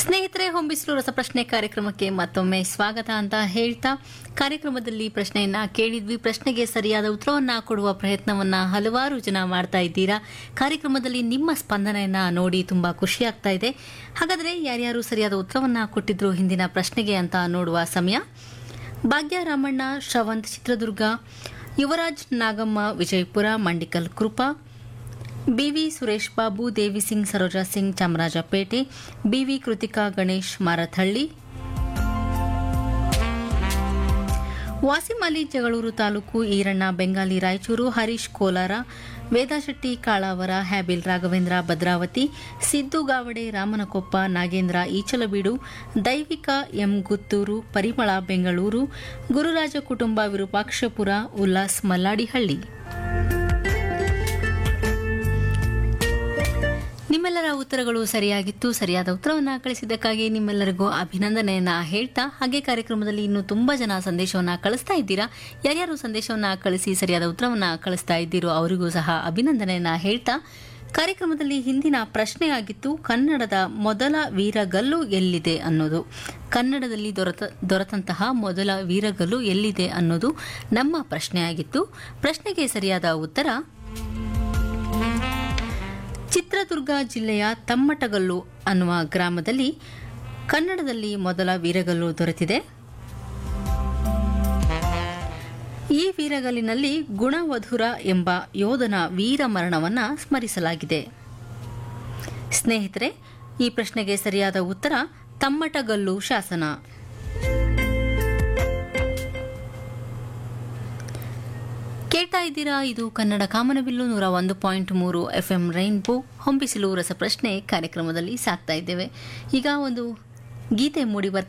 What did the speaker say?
ಸ್ನೇಹಿತರೆ ಹೊಂಬಿಸಲು ರಸಪ್ರಶ್ನೆ ಕಾರ್ಯಕ್ರಮಕ್ಕೆ ಮತ್ತೊಮ್ಮೆ ಸ್ವಾಗತ ಅಂತ ಹೇಳ್ತಾ ಕಾರ್ಯಕ್ರಮದಲ್ಲಿ ಪ್ರಶ್ನೆಯನ್ನ ಕೇಳಿದ್ವಿ ಪ್ರಶ್ನೆಗೆ ಸರಿಯಾದ ಉತ್ತರವನ್ನ ಕೊಡುವ ಪ್ರಯತ್ನವನ್ನ ಹಲವಾರು ಜನ ಮಾಡ್ತಾ ಇದ್ದೀರಾ ಕಾರ್ಯಕ್ರಮದಲ್ಲಿ ನಿಮ್ಮ ಸ್ಪಂದನೆಯನ್ನ ನೋಡಿ ತುಂಬಾ ಖುಷಿ ಆಗ್ತಾ ಇದೆ ಹಾಗಾದ್ರೆ ಯಾರ್ಯಾರು ಸರಿಯಾದ ಉತ್ತರವನ್ನ ಕೊಟ್ಟಿದ್ರು ಹಿಂದಿನ ಪ್ರಶ್ನೆಗೆ ಅಂತ ನೋಡುವ ಸಮಯ ಭಾಗ್ಯ ರಾಮಣ್ಣ ಶ್ರವಂತ್ ಚಿತ್ರದುರ್ಗ ಯುವರಾಜ್ ನಾಗಮ್ಮ ವಿಜಯಪುರ ಮಂಡಿಕಲ್ ಕೃಪಾ ಬಿವಿ ಸುರೇಶ್ ಬಾಬು ದೇವಿ ಸಿಂಗ್ ಸರೋಜಾ ಸಿಂಗ್ ಚಾಮರಾಜಪೇಟೆ ಬಿವಿ ಕೃತಿಕಾ ಗಣೇಶ್ ಮಾರಥಹಳ್ಳಿ ವಾಸಿಂ ಅಲಿ ಜಗಳೂರು ತಾಲೂಕು ಈರಣ್ಣ ಬೆಂಗಾಲಿ ರಾಯಚೂರು ಹರೀಶ್ ಕೋಲಾರ ವೇದಾಶೆಟ್ಟಿ ಕಾಳಾವರ ಹ್ಯಾಬಿಲ್ ರಾಘವೇಂದ್ರ ಭದ್ರಾವತಿ ಸಿದ್ದು ಗಾವಡೆ ರಾಮನಕೊಪ್ಪ ನಾಗೇಂದ್ರ ಈಚಲಬೀಡು ದೈವಿಕ ಎಂ ಗುತ್ತೂರು ಪರಿಮಳ ಬೆಂಗಳೂರು ಗುರುರಾಜ ಕುಟುಂಬ ವಿರೂಪಾಕ್ಷಪುರ ಉಲ್ಲಾಸ್ ಮಲ್ಲಾಡಿಹಳ್ಳಿ ನಿಮ್ಮೆಲ್ಲರ ಉತ್ತರಗಳು ಸರಿಯಾಗಿತ್ತು ಸರಿಯಾದ ಉತ್ತರವನ್ನ ಕಳಿಸಿದ್ದಕ್ಕಾಗಿ ನಿಮ್ಮೆಲ್ಲರಿಗೂ ಅಭಿನಂದನೆಯನ್ನ ಹೇಳ್ತಾ ಹಾಗೆ ಕಾರ್ಯಕ್ರಮದಲ್ಲಿ ಇನ್ನು ತುಂಬಾ ಜನ ಸಂದೇಶವನ್ನ ಕಳಿಸ್ತಾ ಇದ್ದೀರಾ ಯಾರ್ಯಾರು ಸಂದೇಶವನ್ನ ಕಳಿಸಿ ಸರಿಯಾದ ಉತ್ತರವನ್ನ ಕಳಿಸ್ತಾ ಇದ್ದೀರೋ ಅವರಿಗೂ ಸಹ ಅಭಿನಂದನೆಯನ್ನ ಹೇಳ್ತಾ ಕಾರ್ಯಕ್ರಮದಲ್ಲಿ ಹಿಂದಿನ ಪ್ರಶ್ನೆ ಆಗಿತ್ತು ಕನ್ನಡದ ಮೊದಲ ವೀರಗಲ್ಲು ಎಲ್ಲಿದೆ ಅನ್ನೋದು ಕನ್ನಡದಲ್ಲಿ ದೊರೆತ ದೊರೆತಂತಹ ಮೊದಲ ವೀರಗಲ್ಲು ಎಲ್ಲಿದೆ ಅನ್ನೋದು ನಮ್ಮ ಪ್ರಶ್ನೆ ಆಗಿತ್ತು ಪ್ರಶ್ನೆಗೆ ಸರಿಯಾದ ಉತ್ತರ ಚಿತ್ರದುರ್ಗ ಜಿಲ್ಲೆಯ ತಮ್ಮಟಗಲ್ಲು ಅನ್ನುವ ಗ್ರಾಮದಲ್ಲಿ ಕನ್ನಡದಲ್ಲಿ ಮೊದಲ ವೀರಗಲ್ಲು ದೊರೆತಿದೆ ಈ ವೀರಗಲ್ಲಿನಲ್ಲಿ ಗುಣವಧುರ ಎಂಬ ಯೋಧನ ವೀರ ಮರಣವನ್ನ ಸ್ಮರಿಸಲಾಗಿದೆ ಸ್ನೇಹಿತರೆ ಈ ಪ್ರಶ್ನೆಗೆ ಸರಿಯಾದ ಉತ್ತರ ತಮ್ಮಟಗಲ್ಲು ಶಾಸನ ಕೇಳ್ತಾ ಇದ್ದೀರಾ ಇದು ಕನ್ನಡ ಕಾಮನಬಿಲ್ಲು ನೂರ ಒಂದು ಪಾಯಿಂಟ್ ಮೂರು ಎಫ್ಎಂ ರೈನ್ಬೋ ಹೊಂಬಿಸಿಲು ರಸಪ್ರಶ್ನೆ ಕಾರ್ಯಕ್ರಮದಲ್ಲಿ ಸಾಕ್ತಾ ಇದ್ದೇವೆ ಈಗ ಒಂದು ಗೀತೆ ಮೂಡಿ ಬರ್ತಾ